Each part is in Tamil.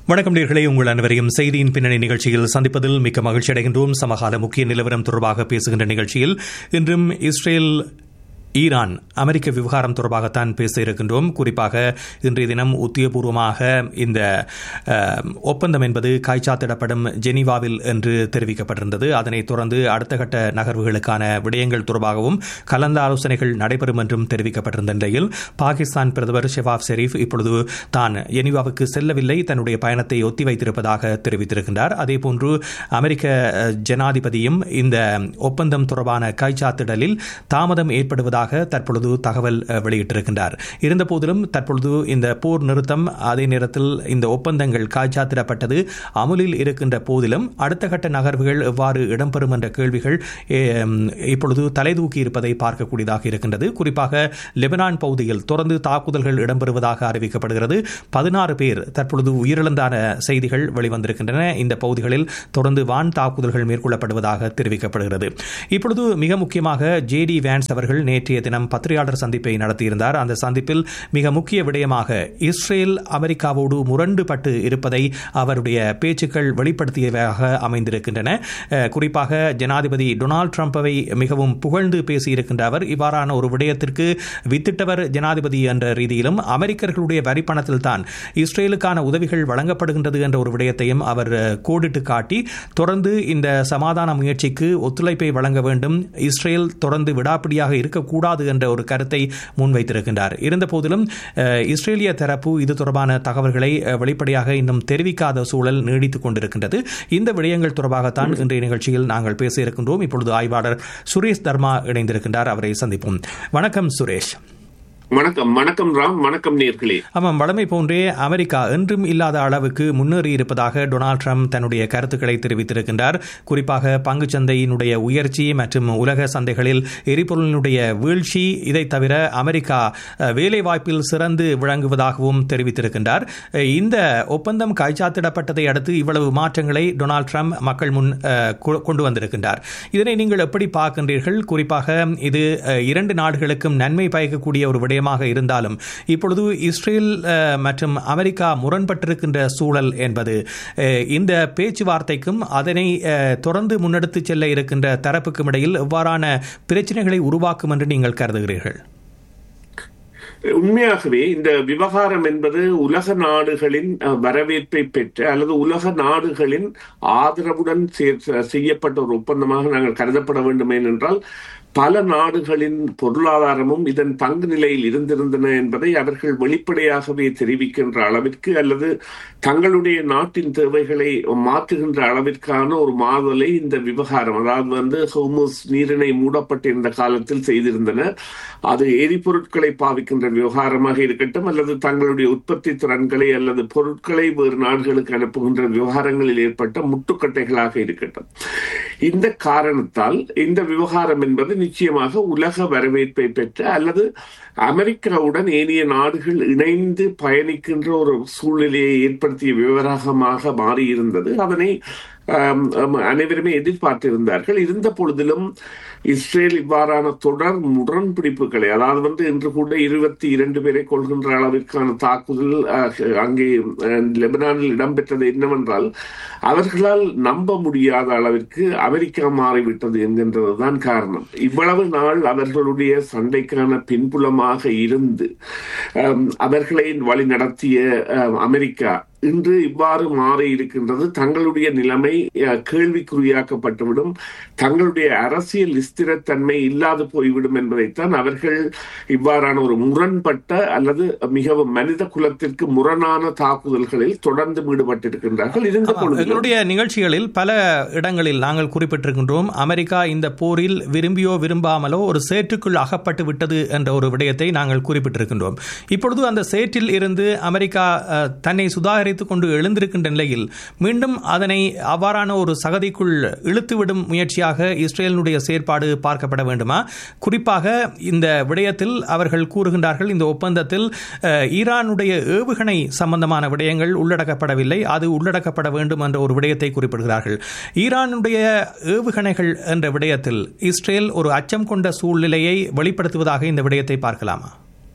வணக்கம் நேர்களே உங்கள் அனைவரையும் செய்தியின் பின்னணி நிகழ்ச்சியில் சந்திப்பதில் மிக்க மகிழ்ச்சி அடைகின்றோம் சமகால முக்கிய நிலவரம் தொடர்பாக பேசுகின்ற நிகழ்ச்சியில் இன்றும் இஸ்ரேல் ஈரான் அமெரிக்க விவகாரம் தொடர்பாகத்தான் பேச இருக்கின்றோம் குறிப்பாக இன்றைய தினம் உத்தியபூர்வமாக இந்த ஒப்பந்தம் என்பது காய்ச்சாத்திடப்படும் ஜெனீவாவில் என்று தெரிவிக்கப்பட்டிருந்தது அதனைத் தொடர்ந்து அடுத்த கட்ட நகர்வுகளுக்கான விடயங்கள் தொடர்பாகவும் கலந்த ஆலோசனைகள் நடைபெறும் என்றும் தெரிவிக்கப்பட்டிருந்த நிலையில் பாகிஸ்தான் பிரதமர் ஷெவாப் ஷெரீப் இப்பொழுது தான் ஜெனீவாவுக்கு செல்லவில்லை தன்னுடைய பயணத்தை ஒத்திவைத்திருப்பதாக தெரிவித்திருக்கின்றார் அதேபோன்று அமெரிக்க ஜனாதிபதியும் இந்த ஒப்பந்தம் தொடர்பான காய்ச்சாத்திடலில் தாமதம் ஏற்படுவதாக உள்ளதாக தற்பொழுது தகவல் வெளியிட்டிருக்கின்றார் இருந்தபோதிலும் தற்பொழுது இந்த போர் நிறுத்தம் அதே நேரத்தில் இந்த ஒப்பந்தங்கள் காய்ச்சாத்திடப்பட்டது அமுலில் இருக்கின்ற போதிலும் அடுத்த கட்ட நகர்வுகள் எவ்வாறு இடம்பெறும் என்ற கேள்விகள் இப்பொழுது தலைதூக்கி இருப்பதை பார்க்கக்கூடியதாக இருக்கின்றது குறிப்பாக லெபனான் பகுதியில் தொடர்ந்து தாக்குதல்கள் இடம்பெறுவதாக அறிவிக்கப்படுகிறது பதினாறு பேர் தற்பொழுது உயிரிழந்தான செய்திகள் வெளிவந்திருக்கின்றன இந்த பகுதிகளில் தொடர்ந்து வான் தாக்குதல்கள் மேற்கொள்ளப்படுவதாக தெரிவிக்கப்படுகிறது இப்பொழுது மிக முக்கியமாக ஜே டி வேன்ஸ் அவர்கள் நேற்று நேற்றைய தினம் பத்திரிகையாளர் சந்திப்பை நடத்தியிருந்தார் அந்த சந்திப்பில் மிக முக்கிய விடயமாக இஸ்ரேல் அமெரிக்காவோடு முரண்டுபட்டு இருப்பதை அவருடைய பேச்சுக்கள் வெளிப்படுத்தியதாக அமைந்திருக்கின்றன குறிப்பாக ஜனாதிபதி டொனால்டு டிரம்பை மிகவும் புகழ்ந்து பேசியிருக்கின்ற அவர் இவ்வாறான ஒரு விடயத்திற்கு வித்திட்டவர் ஜனாதிபதி என்ற ரீதியிலும் அமெரிக்கர்களுடைய வரிப்பணத்தில் தான் இஸ்ரேலுக்கான உதவிகள் வழங்கப்படுகின்றது என்ற ஒரு விடயத்தையும் அவர் கோடிட்டு காட்டி தொடர்ந்து இந்த சமாதான முயற்சிக்கு ஒத்துழைப்பை வழங்க வேண்டும் இஸ்ரேல் தொடர்ந்து விடாப்பிடியாக இருக்கக்கூடாது கூடாது என்ற ஒரு கருத்தை முன்வைத்திருக்கின்றார் இருந்த போதிலும் இஸ்ரேலிய தரப்பு இது தொடர்பான தகவல்களை வெளிப்படையாக இன்னும் தெரிவிக்காத சூழல் நீடித்துக் கொண்டிருக்கின்றது இந்த விடயங்கள் தொடர்பாகத்தான் இன்றைய நிகழ்ச்சியில் நாங்கள் பேச இருக்கின்றோம் இப்பொழுது ஆய்வாளர் சுரேஷ் தர்மா இணைந்திருக்கின்றார் அவரை சந்திப்போம் வணக்கம் சுரேஷ் வணக்கம் வணக்கம் ராம் வணக்கம் நேர்களே ஆமாம் வளமை போன்றே அமெரிக்கா என்றும் இல்லாத அளவுக்கு முன்னேறி இருப்பதாக டொனால்டு ட்ரம்ப் தன்னுடைய கருத்துக்களை தெரிவித்திருக்கின்றார் குறிப்பாக பங்குச்சந்தையினுடைய உயர்ச்சி மற்றும் உலக சந்தைகளில் எரிபொருளினுடைய வீழ்ச்சி இதை தவிர அமெரிக்கா வேலை வாய்ப்பில் சிறந்து விளங்குவதாகவும் தெரிவித்திருக்கின்றார் இந்த ஒப்பந்தம் காய்ச்சாத்திடப்பட்டதை அடுத்து இவ்வளவு மாற்றங்களை டொனால்டு ட்ரம்ப் மக்கள் முன் கொண்டு வந்திருக்கின்றார் இதனை நீங்கள் எப்படி பார்க்கின்றீர்கள் குறிப்பாக இது இரண்டு நாடுகளுக்கும் நன்மை பயக்கக்கூடிய ஒரு விடயம் விடயமாக இருந்தாலும் இப்பொழுது இஸ்ரேல் மற்றும் அமெரிக்கா முரண்பட்டிருக்கின்ற சூழல் என்பது இந்த பேச்சுவார்த்தைக்கும் அதனை தொடர்ந்து முன்னெடுத்து செல்ல இருக்கின்ற தரப்புக்கும் இடையில் எவ்வாறான பிரச்சனைகளை உருவாக்கும் என்று நீங்கள் கருதுகிறீர்கள் உண்மையாகவே இந்த விவகாரம் என்பது உலக நாடுகளின் வரவேற்பை பெற்ற அல்லது உலக நாடுகளின் ஆதரவுடன் செய்யப்பட்ட ஒரு ஒப்பந்தமாக நாங்கள் கருதப்பட வேண்டும் ஏனென்றால் பல நாடுகளின் பொருளாதாரமும் இதன் பங்கு நிலையில் இருந்திருந்தன என்பதை அவர்கள் வெளிப்படையாகவே தெரிவிக்கின்ற அளவிற்கு அல்லது தங்களுடைய நாட்டின் தேவைகளை மாற்றுகின்ற அளவிற்கான ஒரு மாதலை இந்த விவகாரம் அதாவது வந்து ஹோமோஸ் நீரிணை மூடப்பட்டிருந்த காலத்தில் செய்திருந்தன அது எரிபொருட்களை பாவிக்கின்ற விவகாரமாக இருக்கட்டும் அல்லது தங்களுடைய உற்பத்தி திறன்களை அல்லது பொருட்களை வேறு நாடுகளுக்கு அனுப்புகின்ற விவகாரங்களில் ஏற்பட்ட முட்டுக்கட்டைகளாக இருக்கட்டும் இந்த காரணத்தால் இந்த விவகாரம் என்பது நிச்சயமாக உலக வரவேற்பை பெற்ற அல்லது அமெரிக்காவுடன் ஏனைய நாடுகள் இணைந்து பயணிக்கின்ற ஒரு சூழ்நிலையை ஏற்படுத்திய விவகாரமாக மாறியிருந்தது அதனை அனைவருமே எதிர்பார்த்திருந்தார்கள் இருந்த பொழுதிலும் இஸ்ரேல் இவ்வாறான தொடர் முரண்பிடிப்புகளை அதாவது வந்து இன்று கூட இருபத்தி இரண்டு பேரை கொள்கின்ற அளவிற்கான தாக்குதல் அங்கே லெபனானில் இடம்பெற்றது என்னவென்றால் அவர்களால் நம்ப முடியாத அளவிற்கு அமெரிக்கா மாறிவிட்டது என்கின்றதுதான் காரணம் இவ்வளவு நாள் அவர்களுடைய சண்டைக்கான பின்புலமாக இருந்து அவர்களை வழி நடத்திய அமெரிக்கா இன்று இவ்வாறு மாறி இருக்கின்றது தங்களுடைய நிலைமை கேள்விக்குறியாக்கப்பட்டுவிடும் தங்களுடைய அரசியல் ஸ்திரத்தன்மை இல்லாது போய்விடும் என்பதைத்தான் அவர்கள் இவ்வாறான ஒரு முரண்பட்ட அல்லது மிகவும் மனித குலத்திற்கு முரணான தாக்குதல்களில் தொடர்ந்து ஈடுபட்டிருக்கின்றார்கள் இருந்த எங்களுடைய நிகழ்ச்சிகளில் பல இடங்களில் நாங்கள் குறிப்பிட்டிருக்கின்றோம் அமெரிக்கா இந்த போரில் விரும்பியோ விரும்பாமலோ ஒரு சேற்றுக்குள் அகப்பட்டு விட்டது என்ற ஒரு விடயத்தை நாங்கள் குறிப்பிட்டிருக்கின்றோம் இப்பொழுது அந்த சேற்றில் இருந்து அமெரிக்கா தன்னை சுதாகரித்துக் கொண்டு எழுந்திருக்கின்ற நிலையில் மீண்டும் அதனை அவ்வாறான ஒரு சகதிக்குள் இழுத்துவிடும் முயற்சியாக இஸ்ரேலினுடைய செயற்பாடு பார்க்கப்பட வேண்டுமா குறிப்பாக இந்த விடயத்தில் அவர்கள் கூறுகின்றார்கள் இந்த ஒப்பந்தத்தில் ஈரானுடைய ஏவுகணை சம்பந்தமான விடயங்கள் உள்ளடக்கப்படவில்லை அது உள்ளடக்கப்பட வேண்டும் என்ற ஒரு விடயத்தை குறிப்பிடுகிறார்கள் ஈரானுடைய ஏவுகணைகள் என்ற விடயத்தில் இஸ்ரேல் ஒரு அச்சம் கொண்ட சூழ்நிலையை வெளிப்படுத்துவதாக இந்த விடயத்தை பார்க்கலாமா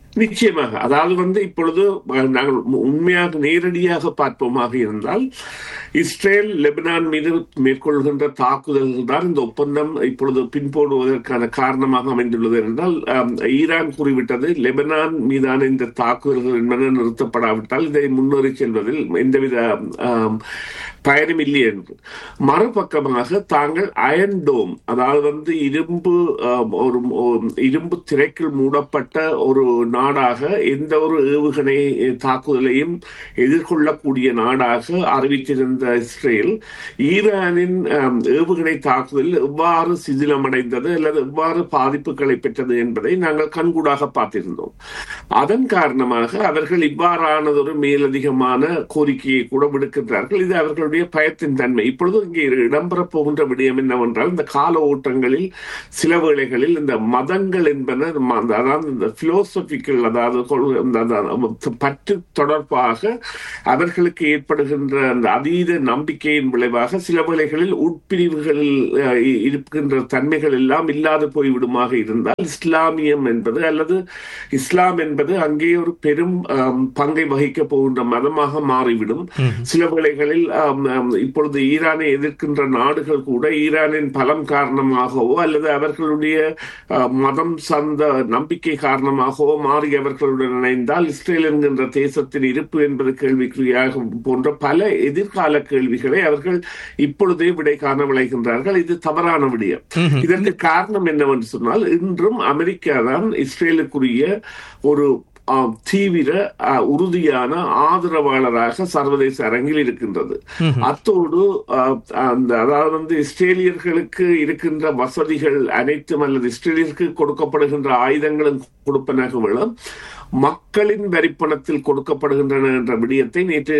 நிச்சயமாக அதாவது வந்து இப்பொழுது அஹ், நாங்கள் உ- உண்மையாக நேரடியாக பார்ப்போமாக இருந்தால் இஸ்ரேல் லெபனான் மீது மேற்கொள்கின்ற தாக்குதல்கள் தான் இந்த ஒப்பந்தம் இப்பொழுது பின்போடுவதற்கான காரணமாக அமைந்துள்ளது என்றால் அம், ஈரான் கூறிவிட்டது லெபனான் மீதான இந்த தாக்குதல்கள் என்பன நிறுத்தப்படாவிட்டால் இதை முன்னேறி செல்வதில் எந்தவித ஆம், பயனும் இல்லை என்று மறுபக்கமாக தாங்கள் அயன் டோம் அதாவது வந்து இரும்பு ஆம், ஒரு ஒரு இரும்பு திரைக்குள் மூடப்பட்ட ஒரு நாடாக எந்த ஒரு ஏவுகணை தாக்குதலையும் எதிர்கொள்ளக்கூடிய நாடாக அறிவித்திருந்த இஸ்ரேல் ஈரானின் ஆம், ஏவுகணை தாக்குதலில் எவ்வாறு சிதிலமடைந்தது அல்லது எவ்வாறு பாதிப்புகளை பெற்றது என்பதை நாங்கள் கண்கூடாக பார்த்திருந்தோம் அதன் காரணமாக அவர்கள் இவ்வாறானதொரு மேலதிகமான கோரிக்கையை கூட விடுக்கின்றார்கள் இது அவர்களுடைய பயத்தின் தன்மை இப்பொழுது இங்கே இடம்பெறப் போகின்ற விடயம் என்னவென்றால் இந்த கால ஓட்டங்களில் சில வேளைகளில் இந்த மதங்கள் என்பன ம- அதாவது இந்த பிலோசபிக்கல் அதாவது கொள்கை- இந்த- அந்த பற்று தொடர்பாக அவர்களுக்கு ஏற்படுகின்ற அந்த அதீத நம்பிக்கையின் விளைவாக சில வேளைகளில் உட்பிரிவுகளில் அஹ், இ- இருக்கின்ற தன்மைகள் எல்லாம் இல்லாது போய்விடுமாக இருந்தால் இஸ்லாமியம் என்பது அல்லது இஸ்லாம் என்பது அங்கே ஒரு பெரும் ஆம், பங்கை வகிக்க போகின்ற மதமாக மாறிவிடும் சில வேளைகளில் ஆம், ஆம், இப்பொழுது ஈரானை எதிர்க்கின்ற நாடுகள் கூட ஈரானின் பலம் காரணமாகவோ அல்லது அவர்களுடைய ஆ, மதம் சார்ந்த நம்பிக்கை காரணமாகவோ மாறி அவர்களுடன் இணைந்தால் இஸ்ரேல் என்கின்ற தேசத்தின் இருப்பு என்பது கேள்விக்குறியாக போன்ற பல எதிர்கால கேள்விகளை அவர்கள் இப்பொழுதே விடை காண விளைகின்றார்கள் இது தவறான விடயம் இதற்கு காரணம் என்னவென்று சொன்னால் இன்றும் அமெரிக்கா தான் இஸ்ரேலுக்குரிய ஒரு ஆம், தீவிர ஆ, உறுதியான ஆதரவாளராக சர்வதேச அரங்கில் இருக்கின்றது அத்தோடு ஆ, அந்த அதாவது வந்து இஸ்ரேலியர்களுக்கு இருக்கின்ற வசதிகள் அனைத்தும் அல்லது இஸ்ரேலியருக்கு கொடுக்கப்படுகின்ற ஆயுதங்களும் கொடுப்பனகளும் மக்களின் வரிப்பணத்தில் கொடுக்கப்படுகின்றன என்ற விடயத்தை நேற்று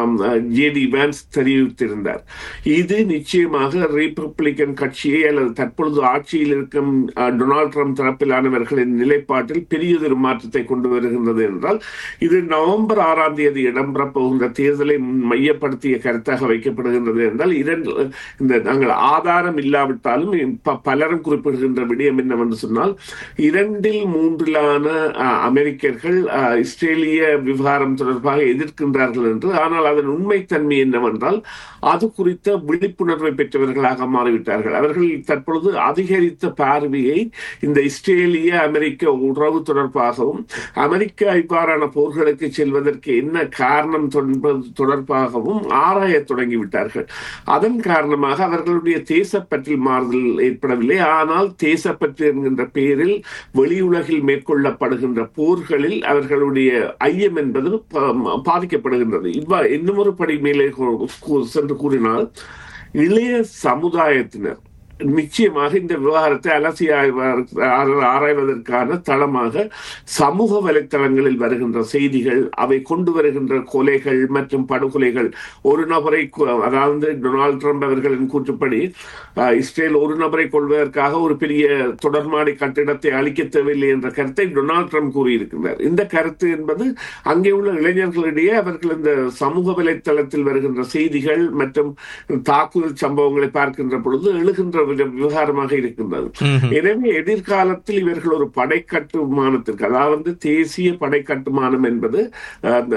ஜேடி வேன்ஸ் தெரிவித்திருந்தார் இது நிச்சயமாக ரிபப்ளிகன் கட்சியை அல்லது தற்பொழுது ஆட்சியில் இருக்கும் அஹ், டொனால்ட் ட்ரம்ப் தரப்பிலானவர்களின் நிலைப்பாட்டில் பெரியதொரு மாற்றத்தை கொண்டு வருகின்றது என்றால் இது நவம்பர் ஆறாம் தேதி இடம்பெறப் போகின்ற தேர்தலை மையப்படுத்திய கருத்தாக வைக்கப்படுகின்றது என்றால் இரண்டு இந்த நாங்கள் ஆதாரம் இல்லாவிட்டாலும் ப- பலரும் குறிப்பிடுகின்ற விடயம் என்னவென்று சொன்னால் இரண்டில் மூன்றிலான அஹ், அமெரிக்கர்கள் அஹ், இஸ்ரேலிய விவகாரம் தொடர்பாக எதிர்க்கின்றார்கள் என்று ஆனால் அதன் உண்மைத்தன்மை என்னவென்றால் அது குறித்த விழிப்புணர்வை பெற்றவர்களாக மாறிவிட்டார்கள் அவர்கள் தற்பொழுது அதிகரித்த பார்வையை இந்த இஸ்ரேலிய அமெரிக்க உறவு தொடர்பாகவும் அமெரிக்கா இவ்வாறான போர்களுக்கு செல்வதற்கு என்ன காரணம் என்பது தொடர்பாகவும் ஆராயத் தொடங்கிவிட்டார்கள் அதன் காரணமாக அவர்களுடைய தேசப்பற்றில் மாறுதல் ஏற்படவில்லை ஆனால் தேசப்பற்று என்கின்ற பெயரில் வெளியுலகில் மேற்கொள்ளப்படுகின்ற போர்களில் அவர்களுடைய ஐயம் என்பது ப- பாதிக்கப்படுகின்றது இவ்வா இன்னும் ஒரு படி மேலே கூ- கூ- சென்று கூறினால் இளைய சமுதாயத்தினர் நிச்சயமாக இந்த விவகாரத்தை அலசி ஆய்வதற்கு- ஆர- ஆராய்வதற்கான தளமாக சமூக வலைத்தளங்களில் வருகின்ற செய்திகள் அவை கொண்டு வருகின்ற கொலைகள் மற்றும் படுகொலைகள் ஒரு நபரை கு- அதாவது டொனால்ட் ட்ரம்ப் அவர்களின் கூற்றுப்படி அஹ், இஸ்ரேல் ஒரு நபரை கொள்வதற்காக ஒரு பெரிய தொடர்மாடி கட்டிடத்தை அழிக்க தேவையில்லை என்ற கருத்தை டொனால்ட் ட்ரம்ப் கூறியிருக்கிறார் இந்த கருத்து என்பது அங்கே உள்ள இளைஞர்களிடையே அவர்கள் இந்த சமூக வலைத்தளத்தில் வருகின்ற செய்திகள் மற்றும் தாக்குதல் சம்பவங்களை பார்க்கின்ற பொழுது எழுகின்ற வித- விவகாரமாக இருக்கின்றது எனவே எதிர்காலத்தில் இவர்கள் ஒரு படை கட்டுமானத்திற்கு அதாவது தேசிய படை கட்டுமானம் என்பது அஹ், அந்த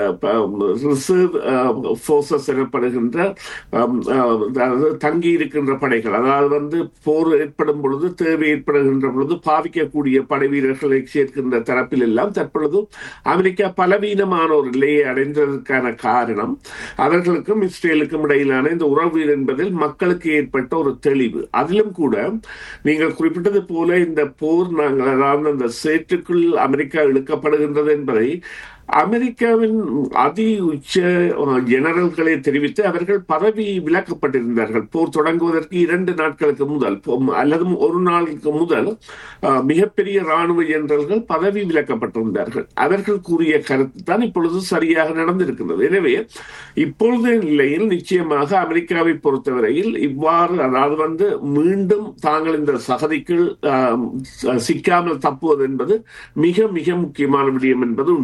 ரிசர்வ் போர்சஸ் எனப்படுகின்ற அம், அஹ், அதாவது தங்கி இருக்கின்ற படைகள் அதாவது வந்து போர் ஏற்படும் பொழுது தேவை ஏற்படுகின்ற பொழுது பாவிக்கக்கூடிய படை வீரர்களை சேர்க்கின்ற தரப்பில் எல்லாம் தற்பொழுது அமெரிக்கா பலவீனமான ஒரு நிலையை அடைந்ததற்கான காரணம் அவர்களுக்கும் இஸ்ரேலுக்கும் இடையிலான இந்த உறவு என்பதில் மக்களுக்கு ஏற்பட்ட ஒரு தெளிவு அதிலும் கூட நீங்கள் குறிப்பிட்டது போல இந்த போர் நாங்கள் அதாவது அந்த சேற்றுக்குள் அமெரிக்கா இழுக்கப்படுகின்றது என்பதை அமெரிக்காவின் அதி உச்ச அஹ், ஜெனரல்களை தெரிவித்து அவர்கள் பதவி விலக்கப்பட்டிருந்தார்கள் போர் தொடங்குவதற்கு இரண்டு நாட்களுக்கு முதல் பொ- அல்லது ஒரு நாளுக்கு முதல் அஹ், மிகப்பெரிய ராணுவ ஜெனரல்கள் பதவி விலக்கப்பட்டிருந்தார்கள் அவர்கள் கூறிய கருத்து தான் இப்பொழுது சரியாக நடந்திருக்கின்றது எனவே இப்பொழுது நிலையில் நிச்சயமாக அமெரிக்காவை பொறுத்தவரையில் இவ்வாறு அதாவது வந்து மீண்டும் தாங்கள் இந்த சகதிக்குள் ஆம், சிக்காமல் தப்புவது என்பது மிக மிக முக்கியமான விடயம் என்பது உண்மை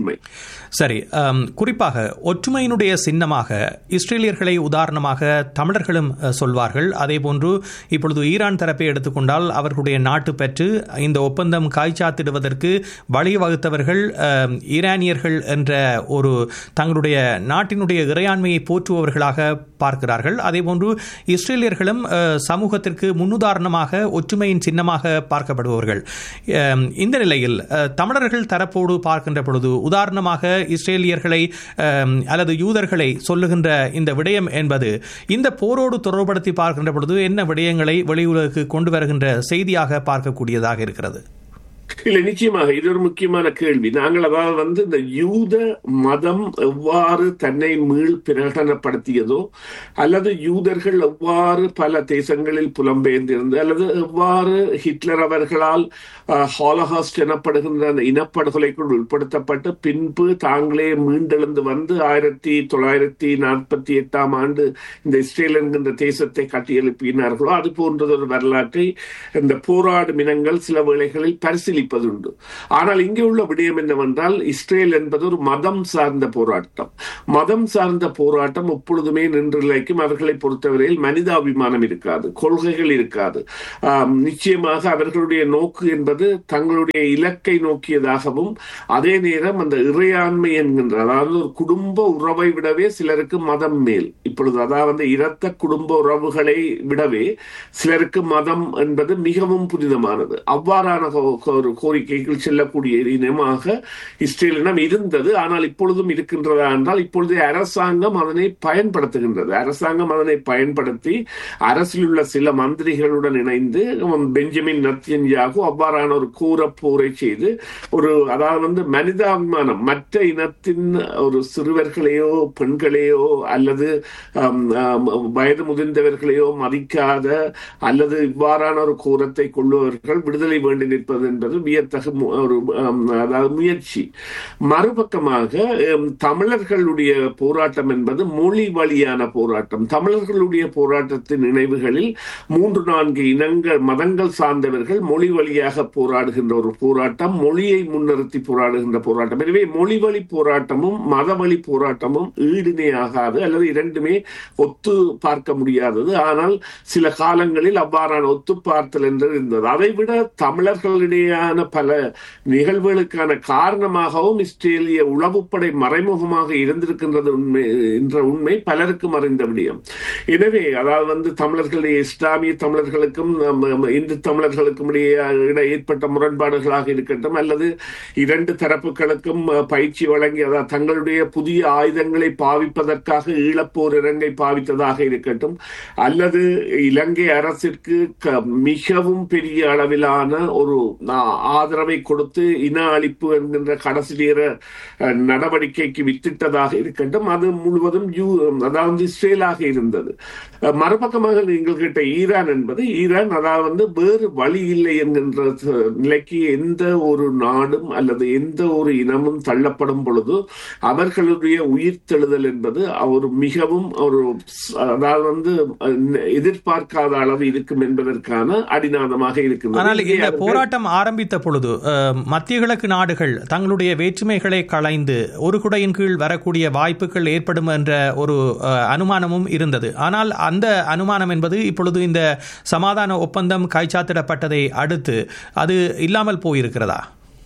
சரி அம், குறிப்பாக ஒற்றுமையினுடைய சின்னமாக இஸ்ரேலியர்களை உதாரணமாக தமிழர்களும் அஹ், சொல்வார்கள் அதேபோன்று இப்பொழுது ஈரான் தரப்பை எடுத்துக்கொண்டால் அவர்களுடைய நாட்டு பெற்று இந்த ஒப்பந்தம் காய்ச்சாத்திடுவதற்கு வழிவகுத்தவர்கள் அம், ஈரானியர்கள் என்ற ஒரு தங்களுடைய நாட்டினுடைய இறையாண்மையை போற்றுபவர்களாக பார்க்கிறார்கள் அதேபோன்று இஸ்ரேலியர்களும் அஹ், சமூகத்திற்கு முன்னுதாரணமாக ஒற்றுமையின் சின்னமாக பார்க்கப்படுபவர்கள் அம், இந்த நிலையில் அஹ், தமிழர்கள் தரப்போடு பார்க்கின்ற பொழுது உதாரணமாக இஸ்ரேலியர்களை அம், அல்லது யூதர்களை சொல்லுகின்ற இந்த விடயம் என்பது இந்த போரோடு தொடர்படுத்தி பார்க்கின்ற பொழுது என்ன விடயங்களை வெளியுலகுக்கு கொண்டு வருகின்ற செய்தியாக பார்க்கக்கூடியதாக இருக்கிறது இல்ல நிச்சயமாக இது ஒரு முக்கியமான கேள்வி நாங்கள் அதாவது வந்து இந்த யூத மதம் எவ்வாறு தன்னை மீள் பிரகடனப்படுத்தியதோ அல்லது யூதர்கள் எவ்வாறு பல தேசங்களில் புலம்பெயர்ந்திருந்து அல்லது எவ்வாறு ஹிட்லர் அவர்களால் ஹாலஹாஸ்ட் எனப்படுகின்ற அந்த இனப்படுகொலைக்குள் உட்படுத்தப்பட்டு பின்பு தாங்களே மீண்டெழுந்து வந்து ஆயிரத்தி தொள்ளாயிரத்தி நாற்பத்தி எட்டாம் ஆண்டு இந்த இஸ்ரேல் என்கின்ற தேசத்தை கட்டியெழுப்பினார்களோ அது போன்றதொரு வரலாற்றை இந்த போராடும் இனங்கள் சில வேளைகளில் பரிசீலிப்பதுண்டு ஆனால் இங்கே உள்ள விடயம் என்னவென்றால் இஸ்ரேல் என்பது ஒரு மதம் சார்ந்த போராட்டம் மதம் சார்ந்த போராட்டம் எப்பொழுதுமே நின்றிலைக்கும் அவர்களை பொறுத்தவரையில் மனிதாபிமானம் இருக்காது கொள்கைகள் இருக்காது ஆம், நிச்சயமாக அவர்களுடைய நோக்கு என்பது தங்களுடைய இலக்கை நோக்கியதாகவும் அதே நேரம் அந்த இறையாண்மை என்கின்ற அதாவது ஒரு குடும்ப உறவை விடவே சிலருக்கு மதம் மேல் இப்பொழுது அதாவது இரத்த குடும்ப உறவுகளை விடவே சிலருக்கு மதம் என்பது மிகவும் புனிதமானது அவ்வாறான கோ- கோ- ஒரு கோரிக்கைகள் செல்லக்கூடிய இனமாக இஸ்ரேல் இனம் இருந்தது ஆனால் இப்பொழுதும் இருக்கின்றதா என்றால் இப்பொழுது அரசாங்கம் அதனை பயன்படுத்துகின்றது அரசாங்கம் அதனை பயன்படுத்தி அரசில் உள்ள சில மந்திரிகளுடன் இணைந்து உம், பெஞ்சமின் நத்தியன்யாகு அவ்வாறான ஒரு கூற போரை செய்து ஒரு அதாவது வந்து மனிதாபிமானம் மற்ற இனத்தின் ஒரு சிறுவர்களையோ பெண்களையோ அல்லது ஆம், ஆம், வயது முதிர்ந்தவர்களையோ மதிக்காத அல்லது இவ்வாறான ஒரு கூரத்தை கொள்ளுவர்கள் விடுதலை வேண்டி நிற்பது என்பது வியத்தகு மு- ஒரு ஆம், அதாவது முயற்சி மறுபக்கமாக ஆம், தமிழர்களுடைய போராட்டம் என்பது மொழி வழியான போராட்டம் தமிழர்களுடைய போராட்டத்தின் நினைவுகளில் மூன்று நான்கு இனங்கள் மதங்கள் சார்ந்தவர்கள் மொழி வழியாக போராடுகின்ற ஒரு போராட்டம் மொழியை முன்னிறுத்தி போராடுகின்ற போராட்டம் எனவே மொழி வழி போராட்டமும் மத வழி போராட்டமும் ஈடுணை ஆகாது அல்லது இரண்டுமே ஒத்து பார்க்க முடியாதது ஆனால் சில காலங்களில் அவ்வாறான ஒத்து பார்த்தல் என்று இருந்தது அதைவிட தமிழர்களிடையான பல நிகழ்வுகளுக்கான காரணமாகவும் இஸ்ரேலிய உளவுப்படை மறைமுகமாக இருந்திருக்கின்றது உண்மை என்ற உண்மை பலருக்கும் அறிந்த விடயம் எனவே அதாவது வந்து தமிழர்களுடைய இஸ்லாமிய தமிழர்களுக்கும் நம்ம- நம்ம இந்து தமிழர்களுக்கும் இடையே இடையே ஏற்பட்ட முரண்பாடுகளாக இருக்கட்டும் அல்லது இரண்டு தரப்புகளுக்கும் அஹ், பயிற்சி வழங்கி அதாவது தங்களுடைய புதிய ஆயுதங்களை பாவிப்பதற்காக ஈழப்போர் இறங்கை பாவித்ததாக இருக்கட்டும் அல்லது இலங்கை அரசிற்கு க- மிகவும் பெரிய அளவிலான ஒரு ஆ- ஆதரவை கொடுத்து இன அழிப்பு என்கின்ற கடைசி நேர அஹ், நடவடிக்கைக்கு வித்திட்டதாக இருக்கட்டும் அது முழுவதும் யூ அதாவது இஸ்ரேலாக இருந்தது அஹ், மறுபக்கமாக நீங்கள் கேட்ட ஈரான் என்பது ஈரான் அதாவது வந்து வேறு வழி இல்லை என்கின்ற ச- நிலைக்கு எந்த ஒரு நாடும் அல்லது எந்த ஒரு இனமும் தள்ளப்படும் பொழுது அவர்களுடைய உயிர்த்தெழுதல் என்பது ஒரு மிகவும் ஒரு ஸ்- அதாவது வந்து அஹ், எதிர்பார்க்காத அளவு இருக்கும் என்பதற்கான அடிநாதமாக இருக்கின்றது ஆனால் இங்கே இந்த அவர்கள் போராட்டம் ஆரம்பித்த பொழுது அஹ், மத்திய கிழக்கு நாடுகள் தங்களுடைய வேற்றுமைகளை களைந்து ஒரு குடையின் கீழ் வரக்கூடிய வாய்ப்புகள் ஏற்படும் என்ற ஒரு அஹ், அனுமானமும் இருந்தது ஆனால் அந்த அனுமானம் என்பது இப்பொழுது இந்த சமாதான ஒப்பந்தம் கைச்சாத்திடப்பட்டதை அடுத்து அது இல்லாமல் போயிருக்கிறதா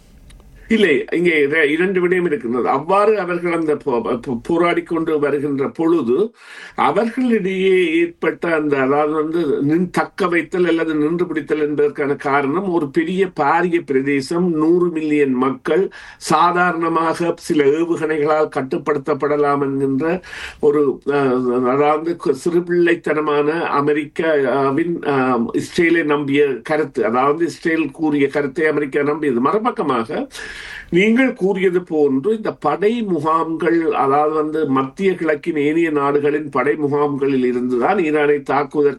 இல்லை இங்கே இர- இரண்டு விடயம் இருக்கின்றது அவ்வாறு அவர்கள் அந்த போ- போ- போராடிக் கொண்டு வருகின்ற பொழுது அவர்களிடையே ஏற்பட்ட அந்த அதாவது வந்து நின் தக்க வைத்தல் அல்லது நின்று பிடித்தல் என்பதற்கான காரணம் ஒரு பெரிய பாரிய பிரதேசம் நூறு மில்லியன் மக்கள் சாதாரணமாக சில ஏவுகணைகளால் கட்டுப்படுத்தப்படலாம் என்கின்ற ஒரு அஹ், அதாவது கு- சிறுபிள்ளைத்தனமான அமெரிக்காவின் அஹ், இஸ்ரேலை நம்பிய கருத்து அதாவது இஸ்ரேல் கூறிய கருத்தை அமெரிக்கா நம்பியது மறுபக்கமாக நீங்கள் கூறியது போன்று இந்த படை முகாம்கள் அதாவது வந்து மத்திய கிழக்கின் ஏனைய நாடுகளின் படை முகாம்களில் இருந்துதான் ஈரானை தாக்குவதற்கான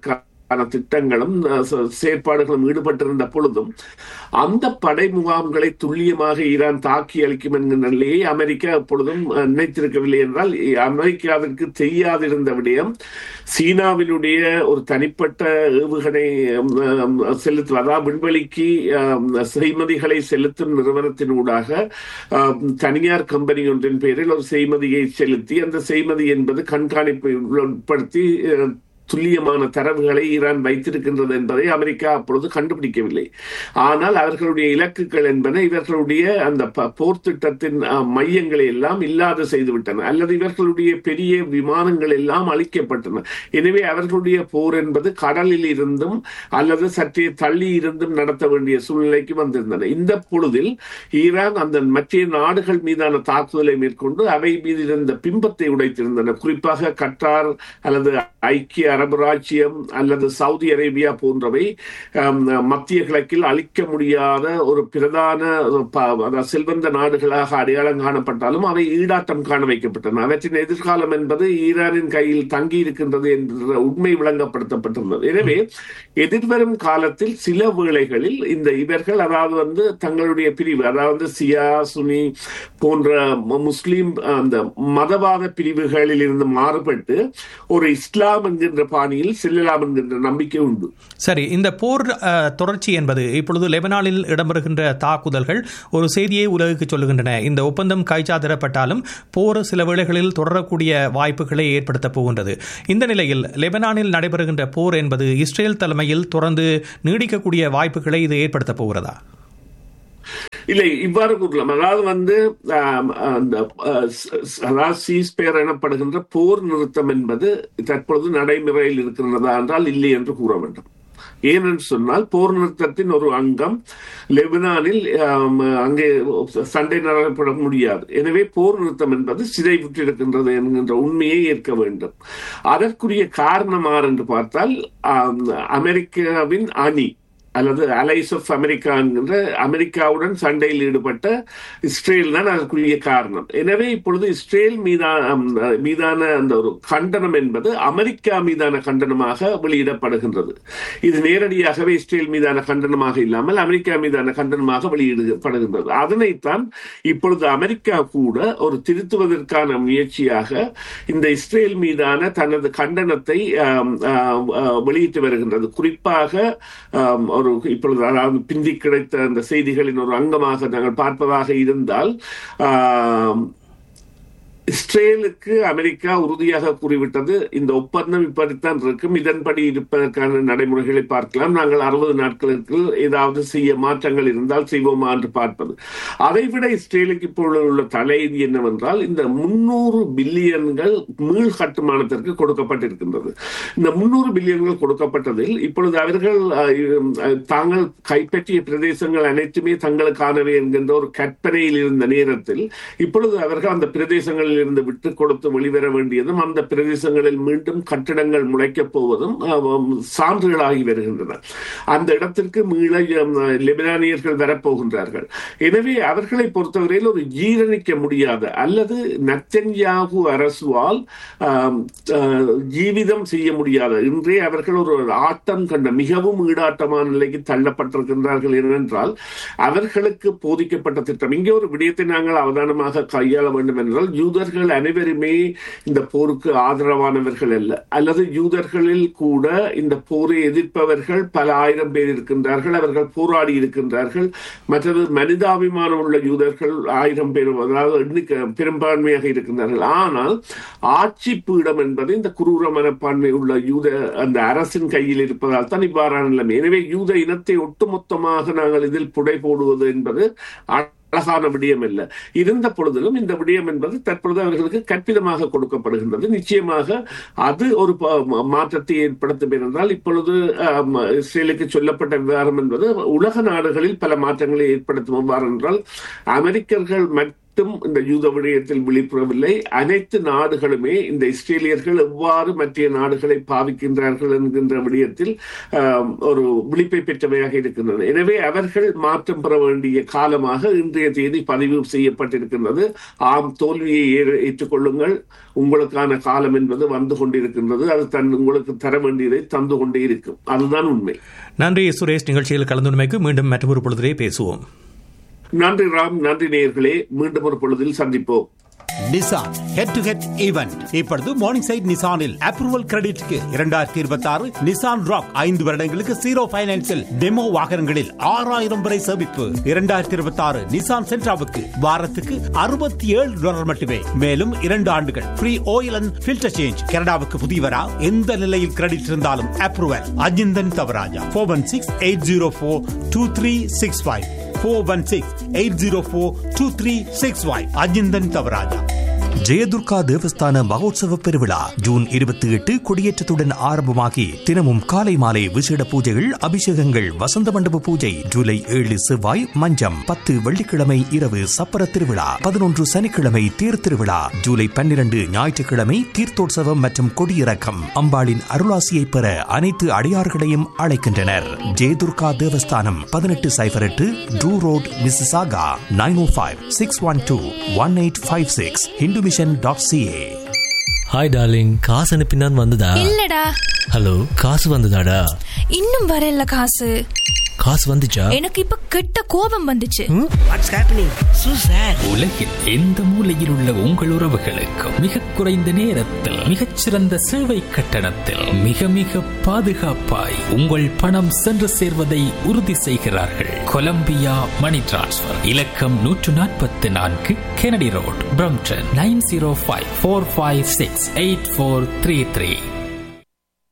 திட்டங்களும் செயற்பாடுகளும் ஈடுபட்டிருந்த பொழுதும் அந்த படை முகாம்களை துல்லியமாக ஈரான் தாக்கி அளிக்கும் என்கிற நிலையை அமெரிக்கா எப்பொழுதும் நினைத்திருக்கவில்லை என்றால் அமெரிக்காவிற்கு தெரியாதிருந்த விடயம் சீனாவினுடைய ஒரு தனிப்பட்ட ஏவுகணை செலுத்து அதாவது விண்வெளிக்கு செய்மதிகளை செலுத்தும் நிறுவனத்தினூடாக தனியார் கம்பெனி ஒன்றின் பேரில் ஒரு செய்மதியை செலுத்தி அந்த செய்மதி என்பது கண்காணிப்பை உட்படுத்தி துல்லியமான தரவுகளை ஈரான் வைத்திருக்கின்றது என்பதை அமெரிக்கா அப்பொழுது கண்டுபிடிக்கவில்லை ஆனால் அவர்களுடைய இலக்குகள் என்பன இவர்களுடைய அந்த போர் திட்டத்தின் மையங்களை எல்லாம் இல்லாது செய்துவிட்டன அல்லது இவர்களுடைய பெரிய விமானங்கள் எல்லாம் அழிக்கப்பட்டன எனவே அவர்களுடைய போர் என்பது கடலில் இருந்தும் அல்லது சற்றே தள்ளி இருந்தும் நடத்த வேண்டிய சூழ்நிலைக்கு வந்திருந்தன இந்த பொழுதில் ஈரான் அந்த மற்ற நாடுகள் மீதான தாக்குதலை மேற்கொண்டு அவை மீது இருந்த பிம்பத்தை உடைத்திருந்தன குறிப்பாக கட்டார் அல்லது ஐக்கிய அரபு ராஜ்யம் அல்லது சவுதி அரேபியா போன்றவை மத்திய கிழக்கில் அழிக்க முடியாத ஒரு பிரதான செல்வந்த நாடுகளாக அடையாளம் காணப்பட்டாலும் அவை ஈடாட்டம் காண வைக்கப்பட்டன அவற்றின் எதிர்காலம் என்பது ஈரானின் கையில் தங்கி இருக்கின்றது என்ற உண்மை விளங்கப்படுத்தப்பட்டிருந்தது எனவே எதிர்வரும் காலத்தில் சில வேளைகளில் இந்த இவர்கள் அதாவது வந்து தங்களுடைய பிரிவு அதாவது சியா சுனி போன்ற முஸ்லீம் அந்த மதவாத பிரிவுகளில் இருந்து மாறுபட்டு ஒரு இஸ்லாம் என்கின்ற பாணியில் செல்லலாம் என்கின்ற நம்பிக்கை உண்டு சரி இந்த போர் தொடர்ச்சி என்பது இப்பொழுது லெபனானில் இடம்பெறுகின்ற தாக்குதல்கள் ஒரு செய்தியை உலகுக்கு சொல்லுகின்றன இந்த ஒப்பந்தம் கைச்சாதிடப்பட்டாலும் போர் சில வேளைகளில் தொடரக்கூடிய வாய்ப்புகளை ஏற்படுத்த போகின்றது இந்த நிலையில் லெபனானில் நடைபெறுகின்ற போர் என்பது இஸ்ரேல் தலைமையில் தொடர்ந்து நீடிக்கக்கூடிய வாய்ப்புகளை இது ஏற்படுத்த போகிறதா இல்லை இவ்வாறு கூறலாம் அதாவது வந்து அந்த அதாவது சீஸ்பேர் எனப்படுகின்ற போர் நிறுத்தம் என்பது தற்பொழுது நடைமுறையில் இருக்கின்றதா என்றால் இல்லை என்று கூற வேண்டும் ஏனென்று சொன்னால் போர் நிறுத்தத்தின் ஒரு அங்கம் லெபனானில் அங்கே சண்டை நடப்பட முடியாது எனவே போர் நிறுத்தம் என்பது சிதைவுற்றிருக்கின்றது என்கின்ற உண்மையை ஏற்க வேண்டும் அதற்குரிய காரணம் ஆறு என்று பார்த்தால் அமெரிக்காவின் அணி அல்லது அலைஸ் ஆஃப் அமெரிக்கா என்கின்ற அமெரிக்காவுடன் சண்டையில் ஈடுபட்ட இஸ்ரேல் தான் அதற்குரிய காரணம் எனவே இப்பொழுது இஸ்ரேல் மீதான மீதான அந்த ஒரு கண்டனம் என்பது அமெரிக்கா மீதான கண்டனமாக வெளியிடப்படுகின்றது இது நேரடியாகவே இஸ்ரேல் மீதான கண்டனமாக இல்லாமல் அமெரிக்கா மீதான கண்டனமாக வெளியிடப்படுகின்றது அதனைத்தான் இப்பொழுது அமெரிக்கா கூட ஒரு திருத்துவதற்கான முயற்சியாக இந்த இஸ்ரேல் மீதான தனது கண்டனத்தை வெளியிட்டு வருகின்றது குறிப்பாக ஒரு இப்பொழுது அதாவது பிந்தி கிடைத்த அந்த செய்திகளின் ஒரு அங்கமாக நாங்கள் பார்ப்பதாக இருந்தால் இஸ்ரேலுக்கு அமெரிக்கா உறுதியாக கூறிவிட்டது இந்த ஒப்பந்தம் இப்படித்தான் இருக்கும் இதன்படி இருப்பதற்கான நடைமுறைகளை பார்க்கலாம் நாங்கள் அறுபது நாட்களுக்கு ஏதாவது செய்ய மாற்றங்கள் இருந்தால் செய்வோமா என்று பார்ப்பது அதைவிட இஸ்ரேலுக்கு இப்பொழுது உள்ள தலையீதி என்னவென்றால் இந்த முன்னூறு பில்லியன்கள் மீள் கட்டுமானத்திற்கு கொடுக்கப்பட்டிருக்கின்றது இந்த முன்னூறு பில்லியன்கள் கொடுக்கப்பட்டதில் இப்பொழுது அவர்கள் தாங்கள் கைப்பற்றிய பிரதேசங்கள் அனைத்துமே தங்களுக்கானவை என்கின்ற ஒரு கற்பனையில் இருந்த நேரத்தில் இப்பொழுது அவர்கள் அந்த பிரதேசங்கள் இருந்து விட்டு கொடுத்து வெளிவர வேண்டியதும் அந்த பிரதேசங்களில் மீண்டும் கட்டிடங்கள் முளைக்கப் போவதும் சான்றுகளாகி வருகின்றன அந்த இடத்திற்கு மீள லெபனானியர்கள் வரப்போகின்றார்கள் எனவே அவர்களை பொறுத்தவரையில் ஒரு ஜீரணிக்க முடியாத அல்லது நத்தன்யாகு அரசுவால் ஜீவிதம் செய்ய முடியாத இன்றே அவர்கள் ஒரு ஆட்டம் கண்ட மிகவும் ஈடாட்டமான நிலைக்கு தள்ளப்பட்டிருக்கின்றார்கள் ஏனென்றால் அவர்களுக்கு போதிக்கப்பட்ட திட்டம் இங்கே ஒரு விடயத்தை நாங்கள் அவதானமாக கையாள வேண்டும் என்றால் யூத யூதர்கள் அனைவருமே இந்த போருக்கு ஆதரவானவர்கள் அல்ல அல்லது யூதர்களில் கூட இந்த போரை எதிர்ப்பவர்கள் பல ஆயிரம் பேர் இருக்கின்றார்கள் அவர்கள் போராடி இருக்கின்றார்கள் மற்றது மனிதாபிமானம் உள்ள யூதர்கள் ஆயிரம் பேர் அதாவது எண்ணிக்கை பெரும்பான்மையாக இருக்கின்றார்கள் ஆனால் ஆட்சி பீடம் என்பது இந்த குரூர மனப்பான்மை உள்ள யூத அந்த அரசின் கையில் இருப்பதால் தான் இவ்வாறான நிலைமை எனவே யூத இனத்தை ஒட்டுமொத்தமாக நாங்கள் இதில் புடை போடுவது என்பது அழகான விடயம் அல்ல இருந்த பொழுதிலும் இந்த விடயம் என்பது தற்பொழுது அவர்களுக்கு கற்பிதமாக கொடுக்கப்படுகின்றது நிச்சயமாக அது ஒரு மாற்றத்தை ஏற்படுத்தும் என்றால் இப்பொழுது இஸ்ரேலுக்கு சொல்லப்பட்ட விவகாரம் என்பது உலக நாடுகளில் பல மாற்றங்களை ஏற்படுத்தும் எவ்வாறு என்றால் அமெரிக்கர்கள் மற்ற மட்டும் இந்த யூத விடயத்தில் விழிப்புறவில்லை அனைத்து நாடுகளுமே இந்த இஸ்ரேலியர்கள் எவ்வாறு மற்ற நாடுகளை பாவிக்கின்றார்கள் என்கின்ற விடயத்தில் ஆஹ், ஒரு விழிப்பை பெற்றவையாக இருக்கின்றன எனவே அவர்கள் மாற்றம் பெற வேண்டிய காலமாக இன்றைய தேதி பதிவு செய்யப்பட்டிருக்கின்றது ஆம் தோல்வியை ஏ- ஏற்றுக்கொள்ளுங்கள் உங்களுக்கான காலம் என்பது வந்து கொண்டிருக்கின்றது அது தன் உங்களுக்கு தர வேண்டியதை தந்து கொண்டே இருக்கும் அதுதான் உண்மை நன்றி சுரேஷ் நிகழ்ச்சியில் கலந்துரைமைக்கு மீண்டும் மற்றொரு பொழுதிலே பேசுவோம் நன்றி ராம் நன்றி நேயர்களே மீண்டும் ஒரு பொழுதில் சந்திப்போம் Nissan head to head event இப்பொழுது மார்னிங் சைட் நிசானில் அப்ரூவல் கிரெடிட்க்கு இரண்டாயிரத்தி இருபத்தி ஆறு நிசான் ராக் ஐந்து வருடங்களுக்கு ஜீரோ பைனான்சில் டெமோ வாகனங்களில் ஆறாயிரம் வரை சேமிப்பு இரண்டாயிரத்தி இருபத்தி ஆறு நிசான் சென்ட்ராவுக்கு வாரத்துக்கு அறுபத்தி ஏழு டாலர் மட்டுமே மேலும் இரண்டு ஆண்டுகள் free oil and filter change கனடாவுக்கு புதியவரா எந்த நிலையில் கிரெடிட் இருந்தாலும் approval Ajinthan Thavarajah four one six eight zero four two three six five four one six eight zero four two three six five Ajinthan Thavarajah Jayadurga தேவஸ்தான மகோத்சவ பெருவிழா ஜூன் இருபத்தி எட்டு கொடியேற்றத்துடன் ஆரம்பமாகி தினமும் காலை மாலை விசேட பூஜைகள் அபிஷேகங்கள் வசந்த மண்டப பூஜை ஜூலை ஏழு செவ்வாய் மஞ்சம் பத்து வெள்ளிக்கிழமை இரவு சப்பர திருவிழா பதினொன்று சனிக்கிழமை தேர் திருவிழா ஜூலை பன்னிரண்டு ஞாயிற்றுக்கிழமை தீர்த்தோற்சவம் மற்றும் கொடியிறக்கம் அம்பாளின் அருளாசியை பெற அனைத்து அடியார்களையும் அழைக்கின்றனர் ஜெயதுர்கா தேவஸ்தானம் பதினெட்டு சைபர் எட்டு Drew road Mississauga nine O five six one two one eight five six Hindu mission dot CA hi darling காசு அனுப்பினான் வந்ததா இல்லடா ஹலோ காசு வந்ததாடா இன்னும் வரல காசு காசு வந்துச்சா எனக்கு இப்ப கெட்ட கோபம் வந்துச்சு வாட்ஸ் ஹேப்பனிங் சூ சார் உலகில் எந்த மூலையில் உள்ள உங்கள் உறவுகளுக்கு மிக குறைந்த நேரத்தில் மிகச்சிறந்த சேவை கட்டணத்தில் மிக மிக பாதுகாப்பாய் உங்கள் பணம் சென்று சேர்வதை உறுதி செய்கிறார்கள் கொலம்பியா மணி டிரான்ஸ்ஃபர் இலக்கம் நூற்று நாற்பத்தி நான்கு Kennedy road Brampton nine zero five four five six eight four three three